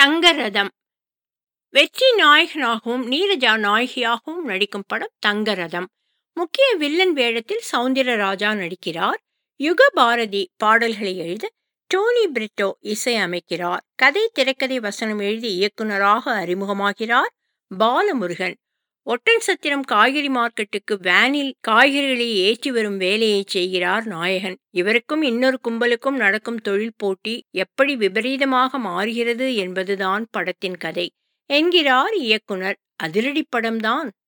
தங்கரதம் வெற்றி நாயகனாகவும் நீரஜா நாயகியாகவும் நடிக்கும் படம் தங்கரதம் முக்கிய வில்லன் வேடத்தில் சௌந்தரராஜா நடிக்கிறார் யுக பாரதி பாடல்களை எழுத டோனி பிரிட்டோ இசை அமைக்கிறார் கதை திரைக்கதை வசனம் எழுதி இயக்குனராக அறிமுகமாகிறார் பாலமுருகன் ஒட்டன் சத்திரம் காய்கறி மார்க்கெட்டுக்கு வேனில் காய்கறிகளை ஏற்றி வரும் வேலையை செய்கிறார் நாயகன் இவருக்கும் இன்னொரு கும்பலுக்கும் நடக்கும் தொழில் போட்டி எப்படி விபரீதமாக மாறுகிறது என்பதுதான் படத்தின் கதை என்கிறார் இயக்குனர் அதிரடி படம்தான்